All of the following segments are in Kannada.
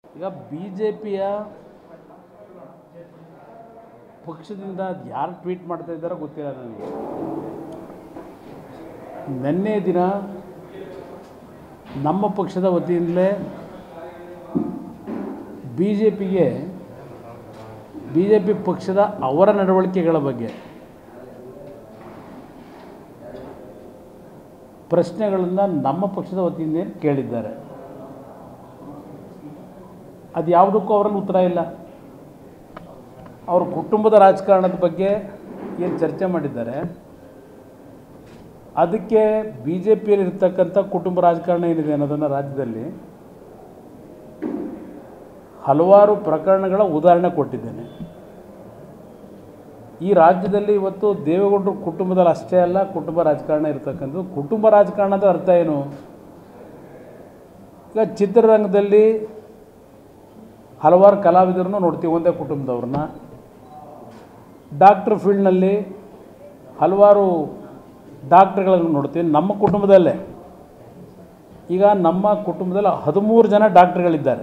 ಈಗ ಬಿ ಜೆ ಪಿಯ ಪಕ್ಷದಿಂದ ಯಾರು ಟ್ವೀಟ್ ಮಾಡ್ತಾ ಇದ್ದಾರೋ ಗೊತ್ತಿಲ್ಲ ನನಗೆ ನಿನ್ನೆ ದಿನ ನಮ್ಮ ಪಕ್ಷದ ವತಿಯಿಂದಲೇ ಬಿ ಜೆ ಪಿಗೆ ಬಿ ಜೆ ಪಿ ಪಕ್ಷದ ಅವರ ನಡವಳಿಕೆಗಳ ಬಗ್ಗೆ ಪ್ರಶ್ನೆಗಳನ್ನು ನಮ್ಮ ಪಕ್ಷದ ವತಿಯಿಂದ ಕೇಳಿದ್ದಾರೆ ಅದು ಯಾವುದಕ್ಕೂ ಅವರಲ್ಲಿ ಉತ್ತರ ಇಲ್ಲ ಅವ್ರ ಕುಟುಂಬದ ರಾಜಕಾರಣದ ಬಗ್ಗೆ ಏನು ಚರ್ಚೆ ಮಾಡಿದ್ದಾರೆ ಅದಕ್ಕೆ ಬಿ ಜೆ ಪಿಯಲ್ಲಿ ಇರ್ತಕ್ಕಂಥ ಕುಟುಂಬ ರಾಜಕಾರಣ ಏನಿದೆ ಅನ್ನೋದನ್ನು ರಾಜ್ಯದಲ್ಲಿ ಹಲವಾರು ಪ್ರಕರಣಗಳ ಉದಾಹರಣೆ ಕೊಟ್ಟಿದ್ದೇನೆ ಈ ರಾಜ್ಯದಲ್ಲಿ ಇವತ್ತು ದೇವೇಗೌಡರು ಕುಟುಂಬದಲ್ಲಿ ಅಷ್ಟೇ ಅಲ್ಲ ಕುಟುಂಬ ರಾಜಕಾರಣ ಇರ್ತಕ್ಕಂಥದ್ದು ಕುಟುಂಬ ರಾಜಕಾರಣದ ಅರ್ಥ ಏನು ಈಗ ಚಿತ್ರರಂಗದಲ್ಲಿ ಹಲವಾರು ಕಲಾವಿದರನ್ನು ನೋಡ್ತೀವಿ ಒಂದೇ ಕುಟುಂಬದವ್ರನ್ನ ಡಾಕ್ಟ್ರ್ ಫೀಲ್ಡ್ನಲ್ಲಿ ಹಲವಾರು ಡಾಕ್ಟ್ರುಗಳನ್ನು ನೋಡ್ತೀವಿ ನಮ್ಮ ಕುಟುಂಬದಲ್ಲೇ ಈಗ ನಮ್ಮ ಕುಟುಂಬದಲ್ಲಿ ಹದಿಮೂರು ಜನ ಡಾಕ್ಟ್ರುಗಳಿದ್ದಾರೆ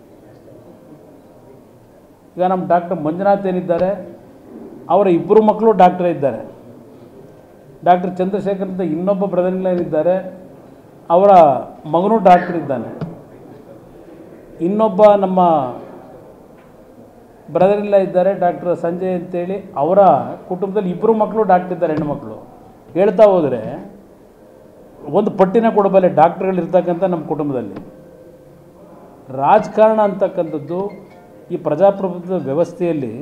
ಈಗ ನಮ್ಮ ಡಾಕ್ಟರ್ ಮಂಜುನಾಥ್ ಏನಿದ್ದಾರೆ ಅವರ ಇಬ್ಬರು ಮಕ್ಕಳು ಡಾಕ್ಟರ್ ಇದ್ದಾರೆ ಡಾಕ್ಟರ್ ಚಂದ್ರಶೇಖರ್ ಅಂತ ಇನ್ನೊಬ್ಬ ಬ್ರದರ್ ಏನಿದ್ದಾರೆ ಅವರ ಮಗನೂ ಡಾಕ್ಟರ್ ಇದ್ದಾನೆ ಇನ್ನೊಬ್ಬ ನಮ್ಮ ಬ್ರದರ್ ಇಲ್ಲ ಇದ್ದಾರೆ ಡಾಕ್ಟರ್ ಸಂಜಯ್ ಅಂತೇಳಿ ಅವರ ಕುಟುಂಬದಲ್ಲಿ ಇಬ್ಬರು ಮಕ್ಕಳು ಡಾಕ್ಟರ್ ಇದ್ದಾರೆ ಹೆಣ್ಣುಮಕ್ಕಳು ಹೇಳ್ತಾ ಹೋದರೆ ಒಂದು ಪಟ್ಟಿನ ಕೊಡಬಲ್ಲೆ ಡಾಕ್ಟ್ರುಗಳಿರ್ತಕ್ಕಂಥ ನಮ್ಮ ಕುಟುಂಬದಲ್ಲಿ ರಾಜಕಾರಣ ಅಂತಕ್ಕಂಥದ್ದು ಈ ಪ್ರಜಾಪ್ರಭುತ್ವದ ವ್ಯವಸ್ಥೆಯಲ್ಲಿ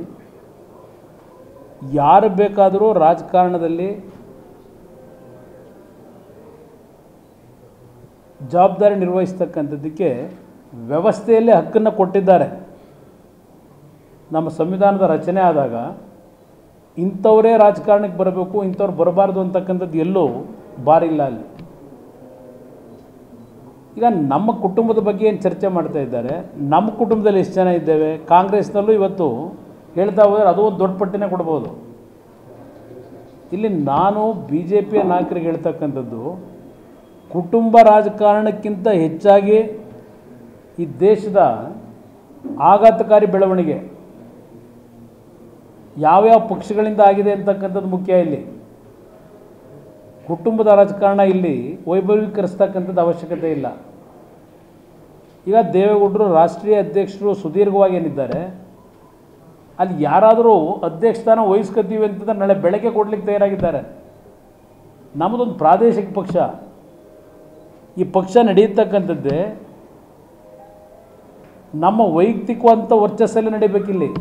ಯಾರು ಬೇಕಾದರೂ ರಾಜಕಾರಣದಲ್ಲಿ ಜವಾಬ್ದಾರಿ ನಿರ್ವಹಿಸ್ತಕ್ಕಂಥದ್ದಕ್ಕೆ ವ್ಯವಸ್ಥೆಯಲ್ಲೇ ಹಕ್ಕನ್ನು ಕೊಟ್ಟಿದ್ದಾರೆ ನಮ್ಮ ಸಂವಿಧಾನದ ರಚನೆ ಆದಾಗ ಇಂಥವರೇ ರಾಜಕಾರಣಕ್ಕೆ ಬರಬೇಕು ಇಂಥವ್ರು ಬರಬಾರ್ದು ಅಂತಕ್ಕಂಥದ್ದು ಎಲ್ಲೂ ಬಾರಿಲ್ಲ ಅಲ್ಲಿ ಈಗ ನಮ್ಮ ಕುಟುಂಬದ ಬಗ್ಗೆ ಏನು ಚರ್ಚೆ ಮಾಡ್ತಾ ಇದ್ದಾರೆ ನಮ್ಮ ಕುಟುಂಬದಲ್ಲಿ ಎಷ್ಟು ಜನ ಇದ್ದೇವೆ ಕಾಂಗ್ರೆಸ್ನಲ್ಲೂ ಇವತ್ತು ಹೇಳ್ತಾ ಹೋದರೆ ಅದು ಒಂದು ದೊಡ್ಡ ಪಟ್ಟಿನೇ ಕೊಡ್ಬೋದು ಇಲ್ಲಿ ನಾನು ಬಿ ಜೆ ಪಿಯ ನಾಯಕರಿಗೆ ಹೇಳ್ತಕ್ಕಂಥದ್ದು ಕುಟುಂಬ ರಾಜಕಾರಣಕ್ಕಿಂತ ಹೆಚ್ಚಾಗಿ ಈ ದೇಶದ ಆಘಾತಕಾರಿ ಬೆಳವಣಿಗೆ ಯಾವ್ಯಾವ ಪಕ್ಷಗಳಿಂದ ಆಗಿದೆ ಅಂತಕ್ಕಂಥದ್ದು ಮುಖ್ಯ ಇಲ್ಲಿ ಕುಟುಂಬದ ರಾಜಕಾರಣ ಇಲ್ಲಿ ವೈಭವೀಕರಿಸ್ತಕ್ಕಂಥದ್ದು ಅವಶ್ಯಕತೆ ಇಲ್ಲ ಈಗ ದೇವೇಗೌಡರು ರಾಷ್ಟ್ರೀಯ ಅಧ್ಯಕ್ಷರು ಸುದೀರ್ಘವಾಗಿ ಏನಿದ್ದಾರೆ ಅಲ್ಲಿ ಯಾರಾದರೂ ಅಧ್ಯಕ್ಷ ಸ್ಥಾನ ವಹಿಸ್ಕೊತೀವಿ ಅಂತಂದ್ರೆ ನಾಳೆ ಬೆಳಗ್ಗೆ ಕೊಡ್ಲಿಕ್ಕೆ ತಯಾರಾಗಿದ್ದಾರೆ ನಮ್ಮದೊಂದು ಪ್ರಾದೇಶಿಕ ಪಕ್ಷ ಈ ಪಕ್ಷ ನಡೆಯತಕ್ಕಂಥದ್ದೇ ನಮ್ಮ ವೈಯಕ್ತಿಕವಂತ ವರ್ಚಸ್ಸಲ್ಲಿ ನಡಿಬೇಕಿಲ್ಲಿ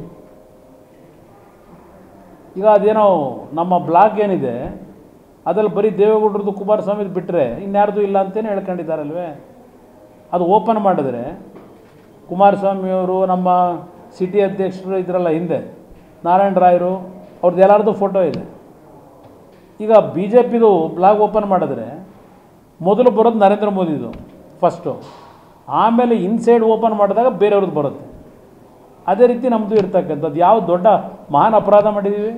ಈಗ ಅದೇನೋ ನಮ್ಮ ಬ್ಲಾಗ್ ಏನಿದೆ ಅದ್ರಲ್ಲಿ ಬರೀ ದೇವೇಗೌಡರದ್ದು ಕುಮಾರಸ್ವಾಮಿದು ಬಿಟ್ಟರೆ ಇನ್ಯಾರ್ದು ಇಲ್ಲ ಅಂತಲೇ ಹೇಳ್ಕೊಂಡಿದ್ದಾರಲ್ವೇ ಅದು ಓಪನ್ ಮಾಡಿದ್ರೆ ಕುಮಾರಸ್ವಾಮಿಯವರು ನಮ್ಮ ಸಿಟಿ ಅಧ್ಯಕ್ಷರು ಇದ್ರಲ್ಲ ಹಿಂದೆ ನಾರಾಯಣ ರಾಯರು ಅವ್ರದ್ದು ಎಲ್ಲರದ್ದು ಫೋಟೋ ಇದೆ ಈಗ ಬಿ ಜೆ ಪಿದು ಬ್ಲಾಗ್ ಓಪನ್ ಮಾಡಿದ್ರೆ ಮೊದಲು ಬರೋದು ನರೇಂದ್ರ ಮೋದಿದು ಫಸ್ಟು ಆಮೇಲೆ ಇನ್ಸೈಡ್ ಓಪನ್ ಮಾಡಿದಾಗ ಬೇರೆಯವ್ರದ್ದು ಬರುತ್ತೆ ಅದೇ ರೀತಿ ನಮ್ಮದು ಇರ್ತಕ್ಕಂಥದ್ದು ಯಾವ ದೊಡ್ಡ ಮಹಾನ್ ಅಪರಾಧ ಮಾಡಿದ್ದೀವಿ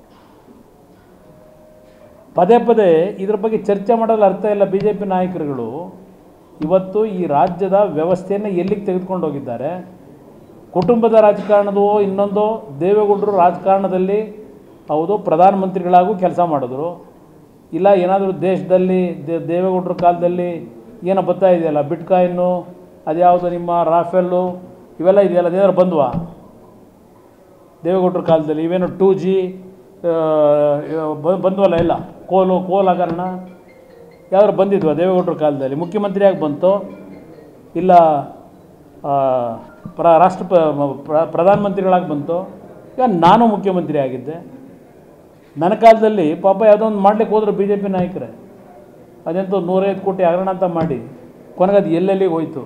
ಪದೇ ಪದೇ ಇದ್ರ ಬಗ್ಗೆ ಚರ್ಚೆ ಮಾಡಲು ಅರ್ಥ ಇಲ್ಲ ಬಿ ಜೆ ಪಿ ನಾಯಕರುಗಳು ಇವತ್ತು ಈ ರಾಜ್ಯದ ವ್ಯವಸ್ಥೆಯನ್ನು ಎಲ್ಲಿಗೆ ತೆಗೆದುಕೊಂಡು ಹೋಗಿದ್ದಾರೆ ಕುಟುಂಬದ ರಾಜಕಾರಣದೋ ಇನ್ನೊಂದೋ ದೇವೇಗೌಡರು ರಾಜಕಾರಣದಲ್ಲಿ ಹೌದು ಪ್ರಧಾನಮಂತ್ರಿಗಳಾಗೂ ಕೆಲಸ ಮಾಡಿದ್ರು ಇಲ್ಲ ಏನಾದರೂ ದೇಶದಲ್ಲಿ ದೇ ದೇವೇಗೌಡರ ಕಾಲದಲ್ಲಿ ಏನೋ ಬರ್ತಾ ಇದೆಯಲ್ಲ ಬಿಟ್ಕಾಯಿನ್ನು ಅದ್ಯಾವುದು ನಿಮ್ಮ ರಾಫೆಲ್ಲು ಇವೆಲ್ಲ ಇದೆಯಲ್ಲ ಅದೇನಾದ್ರು ಬಂದ್ವಾ ದೇವೇಗೌಡರ ಕಾಲದಲ್ಲಿ ಇವೇನು ಟೂ ಜಿ ಬಂದ್ವಲ್ಲ ಇಲ್ಲ ಕೋಲು ಕೋಲ್ ಹಗರಣ ಯಾವ್ದಾರು ಬಂದಿದ್ವಾ ದೇವೇಗೌಡರ ಕಾಲದಲ್ಲಿ ಮುಖ್ಯಮಂತ್ರಿಯಾಗಿ ಬಂತು ಇಲ್ಲ ಆ, ಪ್ರ ರಾಷ್ಟ್ರ ಪ್ರ- ಪ್ರಧಾನಮಂತ್ರಿಗಳಾಗಿ ಬಂತು ಈಗ ನಾನು ಮುಖ್ಯಮಂತ್ರಿ ಆಗಿದ್ದೆ ನನ್ನ ಕಾಲದಲ್ಲಿ ಪಾಪ ಯಾವುದೋ ಒಂದು ಮಾಡ್ಲಿಕ್ಕೆ ಹೋದ್ರು ಬಿ ಜೆ ಪಿ ನಾಯಕರೇ ಅದೆಂತೂ ನೂರೈದು ಕೋಟಿ ಹಗರಣ ಅಂತ ಮಾಡಿ ಕೊನೆಗೆ ಅದು ಎಲ್ಲೆಲ್ಲಿಗೆ ಹೋಯ್ತು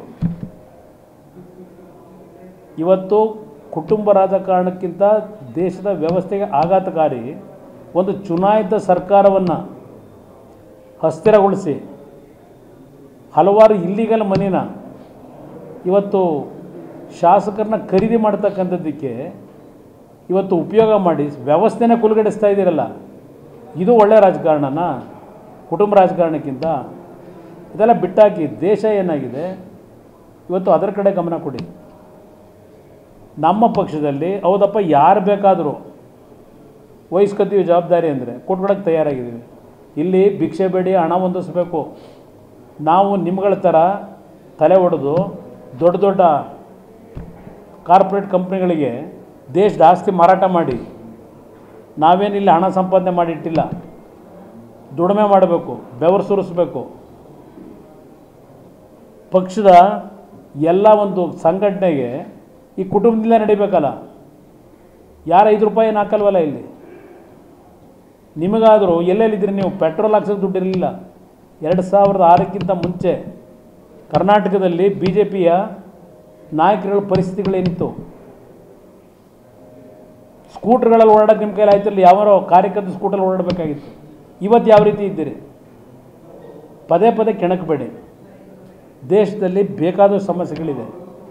ಇವತ್ತು ಕುಟುಂಬ ರಾಜಕಾರಣಕ್ಕಿಂತ ದೇಶದ ವ್ಯವಸ್ಥೆಗೆ ಆಘಾತಕಾರಿ ಒಂದು ಚುನಾಯಿತ ಸರ್ಕಾರವನ್ನು ಅಸ್ಥಿರಗೊಳಿಸಿ ಹಲವಾರು ಇಲ್ಲಿಗಲ್ ಮನಿನ ಇವತ್ತು ಶಾಸಕರನ್ನ ಖರೀದಿ ಮಾಡ್ತಕ್ಕಂಥದ್ದಕ್ಕೆ ಇವತ್ತು ಉಪಯೋಗ ಮಾಡಿ ವ್ಯವಸ್ಥೆನೇ ಕುಲುಗಡಿಸ್ತಾ ಇದ್ದೀರಲ್ಲ ಇದು ಒಳ್ಳೆಯ ರಾಜಕಾರಣನ ಕುಟುಂಬ ರಾಜಕಾರಣಕ್ಕಿಂತ ಇದೆಲ್ಲ ಬಿಟ್ಟಾಕಿ ದೇಶ ಏನಾಗಿದೆ ಇವತ್ತು ಅದರ ಕಡೆ ಗಮನ ಕೊಡಿ ನಮ್ಮ ಪಕ್ಷದಲ್ಲಿ ಹೌದಪ್ಪ ಯಾರು ಬೇಕಾದರೂ ವಹಿಸ್ಕೊತೀವಿ ಜವಾಬ್ದಾರಿ ಅಂದರೆ ಕೊಟ್ಬಿಡೋಕ್ಕೆ ತಯಾರಾಗಿದ್ದೀವಿ ಇಲ್ಲಿ ಭಿಕ್ಷೆ ಬೇಡಿ ಹಣ ಹೊಂದಿಸ್ಬೇಕು ನಾವು ನಿಮ್ಗಳ ಥರ ತಲೆ ಹೊಡೆದು ದೊಡ್ಡ ದೊಡ್ಡ ಕಾರ್ಪೊರೇಟ್ ಕಂಪ್ನಿಗಳಿಗೆ ದೇಶದ ಆಸ್ತಿ ಮಾರಾಟ ಮಾಡಿ ನಾವೇನಿಲ್ಲ ಹಣ ಸಂಪಾದನೆ ಮಾಡಿಟ್ಟಿಲ್ಲ ದುಡಿಮೆ ಮಾಡಬೇಕು ಬೆವರು ಸುರಿಸ್ಬೇಕು ಪಕ್ಷದ ಎಲ್ಲ ಒಂದು ಸಂಘಟನೆಗೆ ಈ ಕುಟುಂಬದಿಂದ ನಡಿಬೇಕಲ್ಲ ಯಾರು ಐದು ರೂಪಾಯಿ ಏನು ಹಾಕಲ್ವಲ್ಲ ಇಲ್ಲಿ ನಿಮಗಾದರೂ ಎಲ್ಲೆಲ್ಲಿದ್ದೀರಿ ನೀವು ಪೆಟ್ರೋಲ್ ಹಾಕ್ಸೋಕೆ ದುಡ್ಡಿರಲಿಲ್ಲ ಎರಡು ಸಾವಿರದ ಆರಕ್ಕಿಂತ ಮುಂಚೆ ಕರ್ನಾಟಕದಲ್ಲಿ ಬಿ ಜೆ ಪಿಯ ನಾಯಕರುಗಳ ಪರಿಸ್ಥಿತಿಗಳೇನಿತ್ತು ಸ್ಕೂಟ್ರ್ಗಳಲ್ಲಿ ಓಡಾಡೋಕೆ ನಿಮ್ಮ ಕೈಲಿ ಆಯ್ತಿರಲಿಲ್ಲ ಯಾವಾರೋ ಕಾರ್ಯಕರ್ತ ಸ್ಕೂಟಲ್ಲಿ ಓಡಾಡಬೇಕಾಗಿತ್ತು ಇವತ್ತು ಯಾವ ರೀತಿ ಇದ್ದೀರಿ ಪದೇ ಪದೇ ಕೆಣಕಬೇಡಿ ದೇಶದಲ್ಲಿ ಬೇಕಾದಷ್ಟು ಸಮಸ್ಯೆಗಳಿದೆ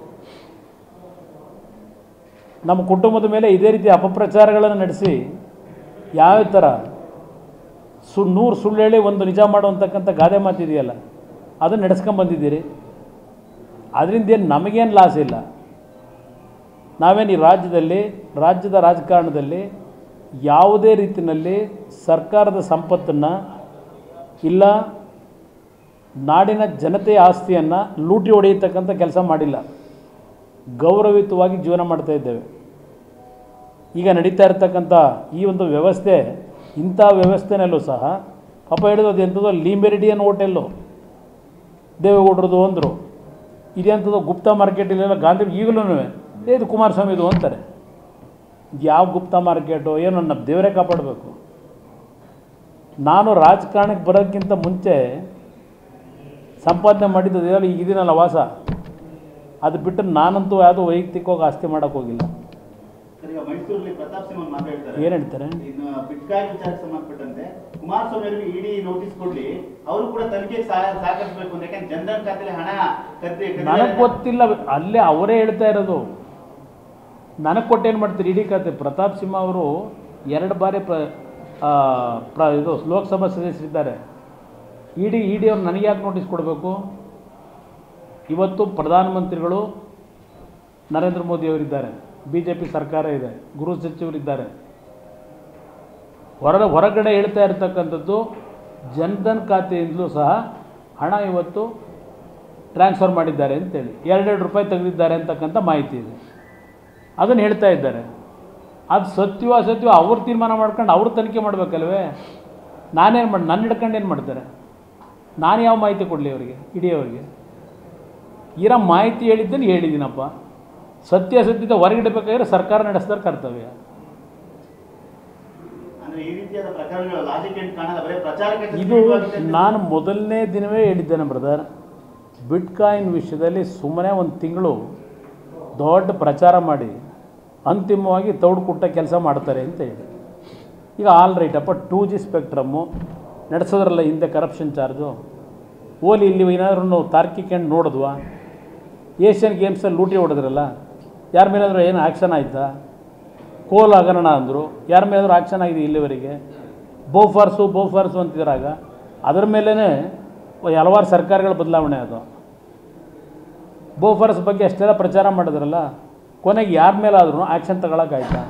ನಮ್ಮ ಕುಟುಂಬದ ಮೇಲೆ ಇದೇ ರೀತಿ ಅಪಪ್ರಚಾರಗಳನ್ನು ನಡೆಸಿ ಯಾವ ಥರ ಸು ನೂರು ಸುಳ್ಳು ಹೇಳಿ ಒಂದು ನಿಜ ಮಾಡುವಂತಕ್ಕಂಥ ಗಾದೆ ಮಾತಿದೆಯಲ್ಲ ಅದನ್ನು ನಡೆಸ್ಕೊಂಬಂದಿದ್ದೀರಿ ಅದರಿಂದ ಏನು ನಮಗೇನು ಲಾಸ್ ಇಲ್ಲ ನಾವೇನು ಈ ರಾಜ್ಯದಲ್ಲಿ ರಾಜ್ಯದ ರಾಜಕಾರಣದಲ್ಲಿ ಯಾವುದೇ ರೀತಿಯಲ್ಲಿ ಸರ್ಕಾರದ ಸಂಪತ್ತನ್ನು ಇಲ್ಲ ನಾಡಿನ ಜನತೆಯ ಆಸ್ತಿಯನ್ನು ಲೂಟಿ ಹೊಡೆಯತಕ್ಕಂಥ ಕೆಲಸ ಮಾಡಿಲ್ಲ ಗೌರವಯುತವಾಗಿ ಜೀವನ ಮಾಡ್ತಾ ಇದ್ದೇವೆ ಈಗ ನಡೀತಾ ಇರತಕ್ಕಂಥ ಈ ಒಂದು ವ್ಯವಸ್ಥೆ ಇಂಥ ವ್ಯವಸ್ಥೆನಲ್ಲೂ ಸಹ ಪಾಪ ಹೇಳಿದ್ರು ಅದು ಎಂಥದೋ ಲೀಮೆರಿಡಿಯನ್ ಹೋಟೆಲ್ಲು ದೇವೇಗೌಡರದು ಅಂದರು ಇದೆಂಥದ್ದು ಗುಪ್ತಾ ಮಾರ್ಕೆಟ್ ಇಲ್ಲೆಲ್ಲ ಗಾಂಧಿ ಈಗಲೂ ಏ ಇದು ಕುಮಾರಸ್ವಾಮಿ ಇದು ಅಂತಾರೆ ಇದು ಯಾವ ಗುಪ್ತಾ ಮಾರ್ಕೆಟು ಏನು ನಮ್ಮ ದೇವರೇ ಕಾಪಾಡಬೇಕು ನಾನು ರಾಜಕಾರಣಕ್ಕೆ ಬರೋಕ್ಕಿಂತ ಮುಂಚೆ ಸಂಪಾದನೆ ಮಾಡಿದ್ದು ಇದೆಯಲ್ಲ ಈಗ ಇದೀನಲ್ಲ ವಾಸ ಅದು ಬಿಟ್ಟು ನಾನಂತೂ ಯಾವುದೋ ವೈಯಕ್ತಿಕವಾಗಿ ಆಸ್ತಿ ಮಾಡೋಕ್ಕೆ ಹೋಗಿಲ್ಲ ಸರ್, ಈಗ ಮೈಸೂರಲ್ಲಿ ಪ್ರತಾಪ್ ಸಿಂಗ್ ಒಂದು ಮಾತಾಡ್ತಾರೆ ಏನು ಹೇಳ್ತಾರೆ ಇನ್ನು ಬಿಟ್ಕಾಯಿನ್ ವಿಚಾರಕ್ಕೆ ಸಂಬಂಧಪಟ್ಟಂತೆ ಕುಮಾರಸ್ವಾಮಿ ಅವರಿಗೆ ಇಡಿ ನೋಟಿಸ್ ಕೊಡ್ಲಿ ಅವರು ಕೂಡ ತನಿಖೆಗೆ ಸಹ- ಸಹಕರಿಸಬೇಕು ಅಂತ ಯಾಕಂದ್ರೆ ಜನಧನ್ ಖಾತೆಲಿ ಹಣ ಕದ್ದೆ ನನಗೆ ಗೊತ್ತಿಲ್ಲ ಅಲ್ಲೇ ಅವರೇ ಹೇಳ್ತಾ ಇರೋದು ನನಗೆ ಕೊಟ್ಟೇನು ಮಾಡ್ತೀರಿ ಇಡೀ ಕತೆ ಪ್ರತಾಪ್ ಸಿಂಹ ಅವರು ಎರಡು ಬಾರಿ ಪ್ರ ಆ, ಪ್ರ ಇದು ಲೋಕಸಭಾ ಸದಸ್ಯರಿದ್ದಾರೆ ಇಡಿ ಇಡಿ ಅವ್ರು ನನಗೆ ಯಾಕೆ ನೋಟಿಸ್ ಕೊಡಬೇಕು ಇವತ್ತು ಪ್ರಧಾನಮಂತ್ರಿಗಳು ನರೇಂದ್ರ ಮೋದಿ ಅವರಿದ್ದಾರೆ ಬಿ ಜೆ ಪಿ ಸರ್ಕಾರ ಇದೆ ಗೃಹ ಸಚಿವರಿದ್ದಾರೆ ಹೊರ ಹೊರಗಡೆ ಹೇಳ್ತಾ ಇರ್ತಕ್ಕಂಥದ್ದು ಜನ್ಧನ್ ಖಾತೆಯಿಂದಲೂ ಸಹ ಹಣ ಇವತ್ತು ಟ್ರಾನ್ಸ್ಫರ್ ಮಾಡಿದ್ದಾರೆ ಅಂತೇಳಿ ಎರಡೆರಡು ರೂಪಾಯಿ ತೆಗೆದಿದ್ದಾರೆ ಅಂತಕ್ಕಂಥ ಮಾಹಿತಿ ಇದೆ ಅದನ್ನು ಹೇಳ್ತಾ ಇದ್ದಾರೆ ಅದು ಸತ್ಯವೋ ಅಸತ್ಯವೋ ಅವ್ರು ತೀರ್ಮಾನ ಮಾಡ್ಕೊಂಡು ಅವ್ರು ತನಿಖೆ ಮಾಡಬೇಕಲ್ವೇ ನಾನೇನು ಮಾಡಿ ನನ್ನ ಹಿಡ್ಕೊಂಡು ಏನು ಮಾಡ್ತಾರೆ ನಾನು ಯಾವ ಮಾಹಿತಿ ಕೊಡಲಿ ಅವರಿಗೆ ಇಡೀ ಅವರಿಗೆ ಇರೋ ಮಾಹಿತಿ ಹೇಳಿದ್ದನ್ನು ಹೇಳಿದ್ದೀನಪ್ಪ ಸತ್ಯಾಸತ್ಯತೆ ಹೊರಗಿಡಬೇಕಾದ್ರೆ ಸರ್ಕಾರ ನಡೆಸಿದ್ರೆ ಕರ್ತವ್ಯ ಅಂದ್ರೆ ಈ ರೀತಿಯಾದ ಪ್ರಕರಣಗಳು ಲಾಜಿಕ್ ಏನು ಕಾಣಲ್ಲ ಬರೀ ಪ್ರಚಾರಕ್ಕೆ ಇದು ನಾನು ಮೊದಲನೇ ದಿನವೇ ಹೇಳಿದ್ದೇನೆ ಬ್ರದರ್ ಬಿಟ್ಕಾಯಿನ್ ವಿಷಯದಲ್ಲಿ ಸುಮ್ಮನೆ ಒಂದು ತಿಂಗಳು ದೊಡ್ಡ ಪ್ರಚಾರ ಮಾಡಿ ಅಂತಿಮವಾಗಿ ತೌಡು ಕುಟ್ಟ ಕೆಲಸ ಮಾಡ್ತಾರೆ ಅಂತ ಹೇಳಿ ಈಗ ಆಲ್ ರೈಟ್ ಅಪ್ಪ ಟೂ ಜಿ ಸ್ಪೆಕ್ಟ್ರಮ್ಮು ನಡೆಸೋದ್ರಲ್ಲ ಹಿಂದೆ ಕರಪ್ಷನ್ ಚಾರ್ಜು ಓಲಿ ಇಲ್ಲಿ ಏನಾದ್ರೂ ತಾರ್ಕಿಕ ನೋಡಿದ್ವಾ ಏಷ್ಯನ್ ಗೇಮ್ಸಲ್ಲಿ ಲೂಟಿ ಹೊಡೆದ್ರಲ್ಲ ಯಾರ ಮೇಲಾದರೂ ಏನು ಆ್ಯಕ್ಷನ್ ಆಯಿತಾ ಕೋಲ್ ಹಗರಣ ಅಂದರು ಯಾರ ಮೇಲಾದರೂ ಆ್ಯಕ್ಷನ್ ಆಗಿದೆ ಇಲ್ಲಿವರೆಗೆ ಬೋಫಾರ್ಸು ಬೋಫಾರ್ಸು ಅಂತಿದ್ರಾಗ ಅದರ ಮೇಲೇ ಹಲವಾರು ಸರ್ಕಾರಗಳ ಬದಲಾವಣೆ ಅದು ಬೋಫಾರ್ಸ್ ಬಗ್ಗೆ ಅಷ್ಟೆಲ್ಲ ಪ್ರಚಾರ ಮಾಡಿದ್ರಲ್ಲ ಕೊನೆಗೆ ಯಾರ ಮೇಲಾದ್ರೂ ಆ್ಯಕ್ಷನ್ ತಗೊಳಕ್ಕಾಯ್ತಾ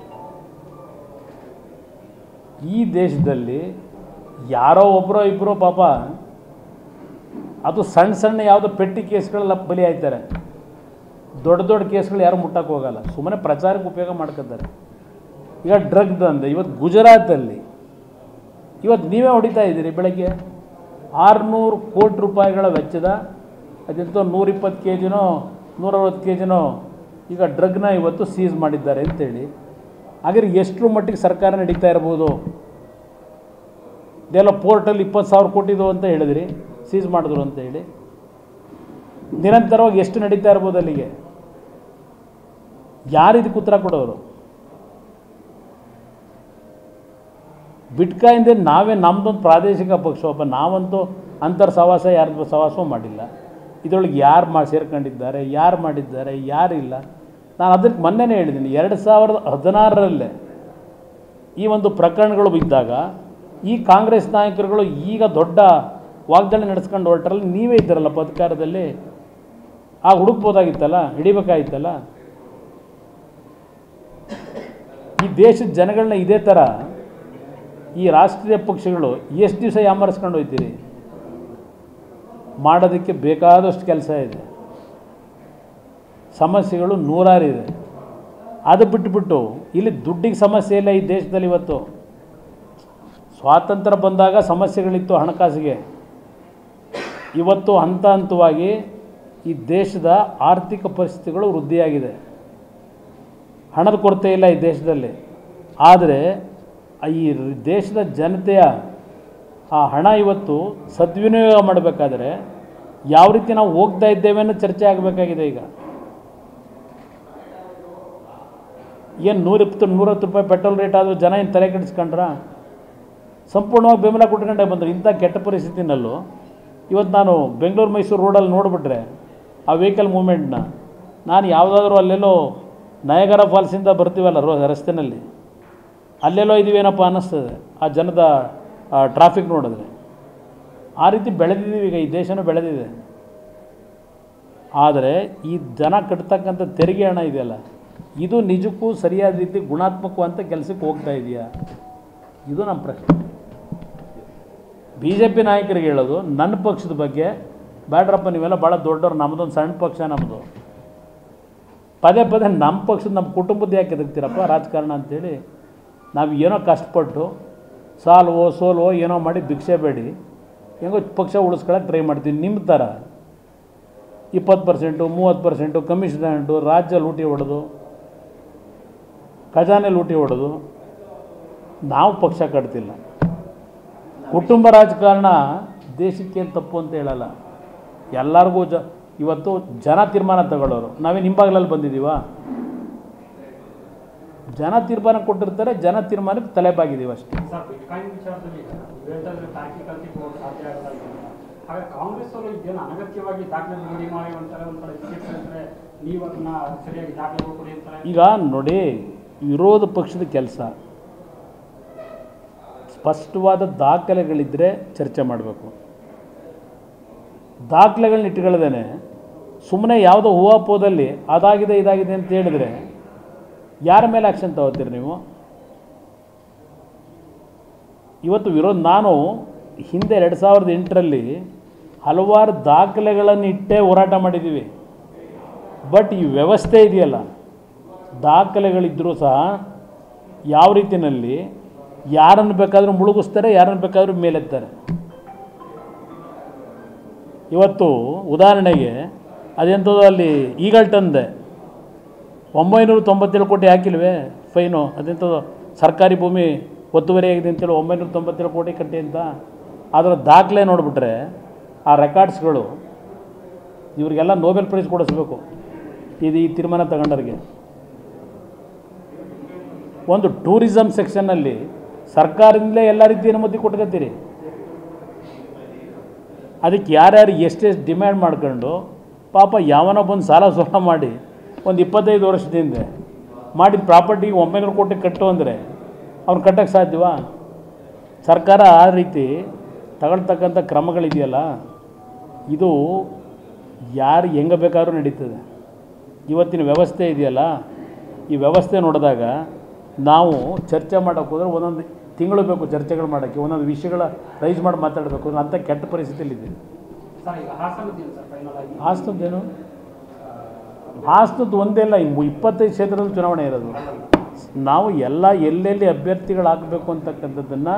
ಈ ದೇಶದಲ್ಲಿ ಯಾರೋ ಒಬ್ಬರೋ ಇಬ್ಬರೋ ಪಾಪ ಅದು ಸಣ್ಣ ಸಣ್ಣ ಯಾವುದೋ ಪೆಟ್ಟಿ ಕೇಸ್ಗಳೆಲ್ಲ ಬಲಿ ಆಯ್ತಾರೆ ದೊಡ್ಡ ದೊಡ್ಡ ಕೇಸ್ಗಳು ಯಾರು ಮುಟ್ಟಕ್ಕೆ ಹೋಗಲ್ಲ ಸುಮ್ಮನೆ ಪ್ರಚಾರಕ್ಕೆ ಉಪಯೋಗ ಮಾಡ್ಕೊತಾರೆ ಈಗ ಡ್ರಗ್ ದಂಧೆ ಇವತ್ತು ಗುಜರಾತಲ್ಲಿ ಇವತ್ತು ನೀವೇ ಹೊಡಿತಾ ಇದ್ದೀರಿ ಬೆಳಗ್ಗೆ ಆರುನೂರು ಕೋಟಿ ರೂಪಾಯಿಗಳ ವೆಚ್ಚದ ಅದೆಂತೋ ನೂರಿಪ್ಪತ್ತು ಕೆ ಜಿನೋ ನೂರವತ್ತು ಕೆ ಜಿನೋ ಈಗ ಡ್ರಗ್ನ ಇವತ್ತು ಸೀಸ್ ಮಾಡಿದ್ದಾರೆ ಅಂತೇಳಿ ಹಾಗಾದ್ರೆ ಎಷ್ಟರ ಮಟ್ಟಿಗೆ ಸರ್ಕಾರ ನಡೀತಾ ಇರ್ಬೋದು ಇದೆಲ್ಲ ಪೋರ್ಟಲ್ಲಿ ಇಪ್ಪತ್ತು ಸಾವಿರ ಕೋಟಿದು ಅಂತ ಹೇಳಿದ್ರಿ ಸೀಸ್ ಮಾಡಿದ್ರು ಅಂತ ಹೇಳಿ ನಿರಂತರವಾಗಿ ಎಷ್ಟು ನಡೀತಾ ಇರ್ಬೋದು ಅಲ್ಲಿಗೆ ಯಾರಿದಕ್ಕೆ ಉತ್ತರ ಕೊಡೋರು ಬಿಟ್ಕಾಯಿಂದ ನಾವೇ ನಮ್ಮದೊಂದು ಪ್ರಾದೇಶಿಕ ಪಕ್ಷ ಒಬ್ಬ ನಾವಂತೂ ಅಂತರ್ ಸವಾಸ ಯಾರ್ದು ಸವಾಸ ಮಾಡಿಲ್ಲ ಇದರೊಳಗೆ ಯಾರು ಮಾ ಸೇರ್ಕೊಂಡಿದ್ದಾರೆ ಯಾರು ಮಾಡಿದ್ದಾರೆ ಯಾರಿಲ್ಲ ನಾನು ಅದಕ್ಕೆ ಮೊನ್ನೆನೇ ಹೇಳಿದ್ದೀನಿ ಎರಡು ಸಾವಿರದ ಹದಿನಾರರಲ್ಲೇ ಈ ಒಂದು ಪ್ರಕರಣಗಳು ಇದ್ದಾಗ ಈ ಕಾಂಗ್ರೆಸ್ ನಾಯಕರುಗಳು ಈಗ ದೊಡ್ಡ ವಾಗ್ದಾಳಿ ನಡೆಸ್ಕೊಂಡು ಹೊರಟ್ರಲ್ಲಿ ನೀವೇ ಇದ್ದಾರಲ್ಲ ಅಧಿಕಾರದಲ್ಲಿ ಆಗ ಹುಡುಕ್ಬೋದಾಗಿತ್ತಲ್ಲ ಹಿಡಿಬೇಕಾಗಿತ್ತಲ್ಲ ಈ ದೇಶದ ಜನಗಳನ್ನ ಇದೇ ಥರ ಈ ರಾಷ್ಟ್ರೀಯ ಪಕ್ಷಗಳು ಎಷ್ಟು ದಿವಸ ಯಾಮರಿಸ್ಕೊಂಡು ಹೋಗ್ತೀರಿ ಮಾಡೋದಕ್ಕೆ ಬೇಕಾದಷ್ಟು ಕೆಲಸ ಇದೆ ಸಮಸ್ಯೆಗಳು ನೂರಾರಿದೆ ಅದು ಬಿಟ್ಬಿಟ್ಟು ಇಲ್ಲಿ ದುಡ್ಡಿಗೆ ಸಮಸ್ಯೆ ಇಲ್ಲ ಈ ದೇಶದಲ್ಲಿ ಇವತ್ತು ಸ್ವಾತಂತ್ರ್ಯ ಬಂದಾಗ ಸಮಸ್ಯೆಗಳಿತ್ತು ಹಣಕಾಸಿಗೆ ಇವತ್ತು ಹಂತ ಹಂತವಾಗಿ ಈ ದೇಶದ ಆರ್ಥಿಕ ಪರಿಸ್ಥಿತಿಗಳು ವೃದ್ಧಿಯಾಗಿದೆ ಹಣದ ಕೊರತೆ ಇಲ್ಲ ಈ ದೇಶದಲ್ಲಿ ಆದರೆ ಈ ದೇಶದ ಜನತೆಯ ಆ ಹಣ ಇವತ್ತು ಸದ್ವಿನಿಯೋಗ ಮಾಡಬೇಕಾದ್ರೆ ಯಾವ ರೀತಿ ನಾವು ಹೋಗ್ತಾ ಇದ್ದೇವೆ ಅನ್ನೋ ಚರ್ಚೆ ಆಗಬೇಕಾಗಿದೆ ಈಗ ಏನು ನೂರಿಪ್ಪತ್ತು ನೂರತ್ತು ರೂಪಾಯಿ ಪೆಟ್ರೋಲ್ ರೇಟ್ ಆದರೂ ಜನ ಏನು ತಲೆ ಕೆಡಿಸ್ಕೊಂಡ್ರ ಸಂಪೂರ್ಣವಾಗಿ ಬೆಂಬಲ ಕೊಟ್ಕೊಂಡೇ ಬಂದರು ಇಂಥ ಕೆಟ್ಟ ಪರಿಸ್ಥಿತಿನಲ್ಲೂ ಇವತ್ತು ನಾನು ಬೆಂಗಳೂರು ಮೈಸೂರು ರೋಡಲ್ಲಿ ನೋಡಿಬಿಟ್ರೆ ಆ ವೆಹಿಕಲ್ ಮೂಮೆಂಟ್ನ ನಾನು ಯಾವುದಾದ್ರೂ ಅಲ್ಲೆಲ್ಲೋ ನಯಗರ ಫಾಲ್ಸಿಂದ ಬರ್ತೀವಲ್ಲ ರೋ ರಸ್ತೆನಲ್ಲಿ ಅಲ್ಲೆಲ್ಲೋ ಇದೀವೇನಪ್ಪ ಅನ್ನಿಸ್ತದೆ ಆ ಜನದ ಟ್ರಾಫಿಕ್ ನೋಡಿದ್ರೆ ಆ ರೀತಿ ಬೆಳೆದಿದ್ದೀವಿ ಈಗ ಈ ದೇಶನೂ ಬೆಳೆದಿದೆ ಆದರೆ ಈ ಜನ ಕಟ್ತಕ್ಕಂಥ ತೆರಿಗೆ ಹಣ ಇದೆಯಲ್ಲ ಇದು ನಿಜಕ್ಕೂ ಸರಿಯಾದ ರೀತಿ ಗುಣಾತ್ಮಕವಂತ ಕೆಲಸಕ್ಕೆ ಹೋಗ್ತಾ ಇದೆಯಾ ಇದು ನಮ್ಮ ಪ್ರಶ್ನೆ ಬಿ ಜೆ ಪಿ ನಾಯಕರಿಗೆ ಹೇಳೋದು ನನ್ನ ಪಕ್ಷದ ಬಗ್ಗೆ ಬ್ಯಾಡ್ರಪ್ಪ ನೀವೆಲ್ಲ ಭಾಳ ದೊಡ್ಡವ್ರು ನಮ್ಮದೊಂದು ಸಣ್ಣ ಪಕ್ಷ ನಮ್ಮದು ಪದೇ ಪದೇ ನಮ್ಮ ಪಕ್ಷದ ನಮ್ಮ ಕುಟುಂಬದ ಯಾಕೆ ಎದುಗ್ತೀರಪ್ಪ ರಾಜಕಾರಣ ಅಂತೇಳಿ ನಾವು ಏನೋ ಕಷ್ಟಪಟ್ಟು ಸಾಲ್ವೋ ಸೋಲ್ವೋ ಏನೋ ಮಾಡಿ ಭಿಕ್ಷೆ ಬೇಡಿ ಹೆಂಗೋ ಪಕ್ಷ ಉಳಿಸ್ಕೊಳಕ್ಕೆ ಟ್ರೈ ಮಾಡ್ತೀವಿ ನಿಮ್ಮ ಥರ ಇಪ್ಪತ್ತು ಪರ್ಸೆಂಟು ಮೂವತ್ತು ಪರ್ಸೆಂಟು ಕಮಿಷನ್ಟು ರಾಜ್ಯ ಲೂಟಿ ಹೊಡೆದು ಖಜಾನೆ ಲೂಟಿ ಹೊಡೆದು ನಾವು ಪಕ್ಷ ಕಟ್ತಿಲ್ಲ ಕುಟುಂಬ ರಾಜಕಾರಣ ದೇಶಕ್ಕೇನು ತಪ್ಪು ಅಂತ ಹೇಳಲ್ಲ ಎಲ್ಲರಿಗೂ ಜ ಇವತ್ತು ಜನ ತೀರ್ಮಾನ ತಗೊಳ್ಳೋರು ನಾವೇನು ಹಿಂಬಾಗ್ಲಲ್ಲಿ ಬಂದಿದ್ದೀವಾ ಜನ ತೀರ್ಮಾನ ಕೊಟ್ಟಿರ್ತಾರೆ ಜನ ತೀರ್ಮಾನಕ್ಕೆ ತಲೆಬಾಗಿದ್ದೀವಿ ಅಷ್ಟೇ ಸರ್ ಬಿಟ್ಕಾಯಿನ್ ವಿಚಾರದಲ್ಲಿ ಹೇಳ್ತಾರೆ ತಾರ್ಕಿಕತೆ ಹೋಗಕ್ಕೆ ಸಾಧ್ಯ ಆಗಲ್ಲ ಅಂತ. ಹಾಗೆ ಕಾಂಗ್ರೆಸ್ ಅವರು ಇದೇನು ಅನಗತ್ಯವಾಗಿ ದಾಖಲೆ ಬಿಡುಗಡೆ ಮಾಡಿ ಒಂಥರ ಒಂಥರ ವಿಷಯ ಹೇಳ್ತಾರೆ ನೀವು ಅದನ್ನ ಸರಿಯಾಗಿ ದಾಖಲೆ ಕೊಡಿ ಅಂತಾರೆ ಈಗ ನೋಡಿ ವಿರೋಧ ಪಕ್ಷದ ಕೆಲಸ ಸ್ಪಷ್ಟವಾದ ದಾಖಲೆಗಳಿದ್ದರೆ ಚರ್ಚೆ ಮಾಡಬೇಕು ದಾಖಲೆಗಳನ್ನ ಇಟ್ಕೊಳ್ಳದೇನೆ ಸುಮ್ಮನೆ ಯಾವುದೋ ಹೂವಾಪೋದಲ್ಲಿ ಅದಾಗಿದೆ ಇದಾಗಿದೆ ಅಂತ ಹೇಳಿದ್ರೆ ಯಾರ ಮೇಲೆ ಆ್ಯಕ್ಷನ್ ತಗೋತೀರಿ ನೀವು ಇವತ್ತು ವಿರೋಧ ನಾನು ಹಿಂದೆ ಎರಡು ಸಾವಿರದ ಎಂಟರಲ್ಲಿ ಹಲವಾರು ದಾಖಲೆಗಳನ್ನು ಇಟ್ಟೇ ಹೋರಾಟ ಮಾಡಿದ್ದೀವಿ ಬಟ್ ಈ ವ್ಯವಸ್ಥೆ ಇದೆಯಲ್ಲ ದಾಖಲೆಗಳಿದ್ದರೂ ಸಹ ಯಾವ ರೀತಿಯಲ್ಲಿ ಯಾರನ್ನು ಬೇಕಾದರೂ ಮುಳುಗಿಸ್ತಾರೆ ಯಾರನ್ನು ಬೇಕಾದರೂ ಮೇಲೆತ್ತಾರೆ ಇವತ್ತು ಉದಾಹರಣೆಗೆ ಅದೆಂಥದ್ದು ಅಲ್ಲಿ ಈಗಲ್ಟನ್ದೆ ಒಂಬೈನೂರ ತೊಂಬತ್ತೇಳು ಕೋಟಿ ಹಾಕಿಲ್ವೇ ಫೈನು ಅದೆಂಥದ್ದು ಸರ್ಕಾರಿ ಭೂಮಿ ಒತ್ತುವರಿ ಆಗಿದೆ ಅಂತೇಳಿ ಒಂಬೈನೂರ ತೊಂಬತ್ತೇಳು ಕೋಟಿ ಕಟ್ಟಿ ಅಂತ ಅದರ ದಾಖಲೆ ನೋಡಿಬಿಟ್ರೆ ಆ ರೆಕಾರ್ಡ್ಸ್ಗಳು ಇವರಿಗೆಲ್ಲ ನೋಬೆಲ್ ಪ್ರೈಸ್ ಕೊಡಿಸ್ಬೇಕು ಇದು ಈ ತೀರ್ಮಾನ ತಗೊಂಡವ್ರಿಗೆ ಒಂದು ಟೂರಿಸಮ್ ಸೆಕ್ಷನ್ನಲ್ಲಿ ಸರ್ಕಾರದಿಂದಲೇ ಎಲ್ಲ ರೀತಿ ಅನುಮತಿ ಕೊಟ್ಕೊತೀರಿ ಅದಕ್ಕೆ ಯಾರ್ಯಾರು ಎಷ್ಟೆಷ್ಟು ಡಿಮ್ಯಾಂಡ್ ಮಾಡ್ಕೊಂಡು ಪಾಪ ಯಾವನೋ ಬಂದು ಸಾಲ ಸೋಲ ಮಾಡಿ ಒಂದು ಇಪ್ಪತ್ತೈದು ವರ್ಷದಿಂದ ಮಾಡಿದ ಪ್ರಾಪರ್ಟಿಗೆ ಒಂಬೈನೂರು ಕೋಟಿ ಕಟ್ಟು ಅಂದರೆ ಅವ್ನು ಕಟ್ಟೋಕ್ಕೆ ಸಾಧ್ಯವಾ ಸರ್ಕಾರ ಆ ರೀತಿ ತಗೊಳ್ತಕ್ಕಂಥ ಕ್ರಮಗಳಿದೆಯಲ್ಲ ಇದು ಯಾರು ಹೆಂಗೆ ಬೇಕಾದ್ರೂ ನಡೀತದೆ ಇವತ್ತಿನ ವ್ಯವಸ್ಥೆ ಇದೆಯಲ್ಲ ಈ ವ್ಯವಸ್ಥೆ ನೋಡಿದಾಗ ನಾವು ಚರ್ಚೆ ಮಾಡೋಕ್ಕೆ ಹೋದ್ರೆ ಒಂದೊಂದು ತಿಂಗಳು ಬೇಕು ಚರ್ಚೆಗಳು ಮಾಡೋಕ್ಕೆ ಒಂದೊಂದು ವಿಷಯಗಳ ರೈಸ್ ಮಾಡಿ ಮಾತಾಡಬೇಕು ಅಂಥ ಕೆಟ್ಟ ಪರಿಸ್ಥಿತಿಯಲ್ಲಿದೆ ಸರ್ ಈಗ ಹಾಸನದಿಲ್ಲ ಸರ್ ಫೈನಲ್ ಆಗಿ ಹಾಸನದ್ದೇನು ಹಾಸನದ್ದು ಒಂದೇ ಇಲ್ಲ ಇವು ಇಪ್ಪತ್ತೈದು ಕ್ಷೇತ್ರದಲ್ಲಿ ಚುನಾವಣೆ ಇರೋದು ನಾವು ಎಲ್ಲ ಎಲ್ಲೆಲ್ಲಿ ಅಭ್ಯರ್ಥಿಗಳು ಹಾಕಬೇಕು ಅಂತಕ್ಕಂಥದ್ದನ್ನು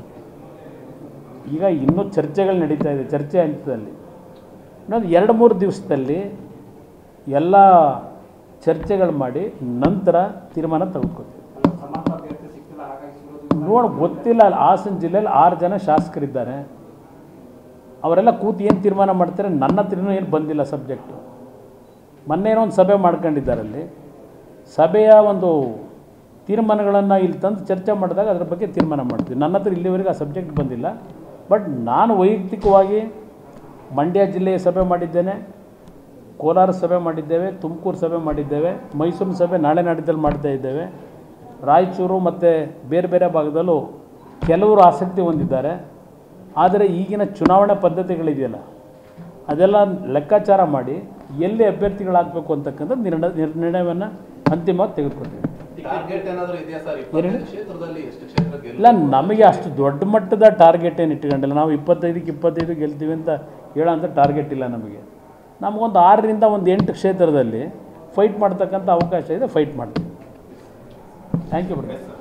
ಈಗ ಇನ್ನೂ ಚರ್ಚೆಗಳು ನಡೀತಾ ಇದೆ ಚರ್ಚೆ ಹಂತದಲ್ಲಿ ಇನ್ನೊಂದು ಎರಡು ಮೂರು ದಿವಸದಲ್ಲಿ ಎಲ್ಲ ಚರ್ಚೆಗಳು ಮಾಡಿ ನಂತರ ತೀರ್ಮಾನ ತೆಗೆದುಕೊತೀವಿ ಅಂದ್ರೆ ಸಮರ್ಥ ಅಭ್ಯರ್ಥಿ ಸಿಗ್ತಿಲ್ಲ ಹಾಗಾಗಿ ಸಿಗೋದು ನೋಡ ಗೊತ್ತಿಲ್ಲ ಅಲ್ಲಿ ಹಾಸನ ಜಿಲ್ಲೆಯಲ್ಲಿ ಆರು ಜನ ಶಾಸಕರಿದ್ದಾರೆ ಅವರೆಲ್ಲ ಕೂತು ಏನು ತೀರ್ಮಾನ ಮಾಡ್ತಾರೆ ನನ್ನ ಹತ್ರನೂ ಏನು ಬಂದಿಲ್ಲ ಸಬ್ಜೆಕ್ಟು ಮೊನ್ನೆ ಏನೋ ಒಂದು ಸಭೆ ಮಾಡ್ಕೊಂಡಿದ್ದಾರೆ ಅಲ್ಲಿ ಸಭೆಯ ಒಂದು ತೀರ್ಮಾನಗಳನ್ನು ಇಲ್ಲಿ ತಂದು ಚರ್ಚೆ ಮಾಡಿದಾಗ ಅದ್ರ ಬಗ್ಗೆ ತೀರ್ಮಾನ ಮಾಡ್ತೀವಿ ನನ್ನ ಹತ್ರ ಇಲ್ಲಿವರೆಗೆ ಆ ಸಬ್ಜೆಕ್ಟ್ ಬಂದಿಲ್ಲ ಬಟ್ ನಾನು ವೈಯಕ್ತಿಕವಾಗಿ ಮಂಡ್ಯ ಜಿಲ್ಲೆಯ ಸಭೆ ಮಾಡಿದ್ದೇನೆ ಕೋಲಾರ ಸಭೆ ಮಾಡಿದ್ದೇವೆ ತುಮಕೂರು ಸಭೆ ಮಾಡಿದ್ದೇವೆ ಮೈಸೂರು ಸಭೆ ನಾಳೆ ನಾಡಿದ್ದಲ್ಲಿ ಮಾಡ್ತಾ ಇದ್ದೇವೆ ರಾಯಚೂರು ಮತ್ತು ಬೇರೆ ಬೇರೆ ಭಾಗದಲ್ಲೂ ಕೆಲವರು ಆಸಕ್ತಿ ಹೊಂದಿದ್ದಾರೆ ಆದರೆ ಈಗಿನ ಚುನಾವಣೆ ಪದ್ಧತಿಗಳಿದೆಯಲ್ಲ ಅದೆಲ್ಲ ಲೆಕ್ಕಾಚಾರ ಮಾಡಿ ಎಲ್ಲಿ ಅಭ್ಯರ್ಥಿಗಳಾಗಬೇಕು ಅಂತಕ್ಕಂಥ ನಿರ್ಣಯ ನಿರ್ಣಯವನ್ನು ಅಂತಿಮವಾಗಿ ತೆಗೆದುಕೊಳ್ತೀವಿ ಟಾರ್ಗೆಟ್ ಏನಾದ್ರು ಇದೆಯಾ ಸರ್ ಏನ್ ಹೇಳಿ? ಇಪ್ಪತ್ತೈದು ಕ್ಷೇತ್ರದಲ್ಲಿ ಎಷ್ಟು ಕ್ಷೇತ್ರ ಗೆಲ್ಲ ಇಲ್ಲ ನಮಗೆ ಅಷ್ಟು ದೊಡ್ಡ ಮಟ್ಟದ ಟಾರ್ಗೆಟ್ ಏನು ಇಟ್ಕೊಂಡಿಲ್ಲ ನಾವು ಇಪ್ಪತ್ತೈದಕ್ಕೆ ಇಪ್ಪತ್ತೈದು ಗೆಲ್ತೀವಿ ಅಂತ ಹೇಳೋ ಅಂಥ ಟಾರ್ಗೆಟ್ ಇಲ್ಲ ನಮಗೆ ನಮಗೊಂದು ಆರರಿಂದ ಒಂದು ಎಂಟು ಕ್ಷೇತ್ರದಲ್ಲಿ ಫೈಟ್ ಮಾಡ್ತಕ್ಕಂಥ ಅವಕಾಶ ಇದೆ ಫೈಟ್ ಮಾಡ್ತೀವಿ ಥ್ಯಾಂಕ್ ಯು ಬಿಡಿ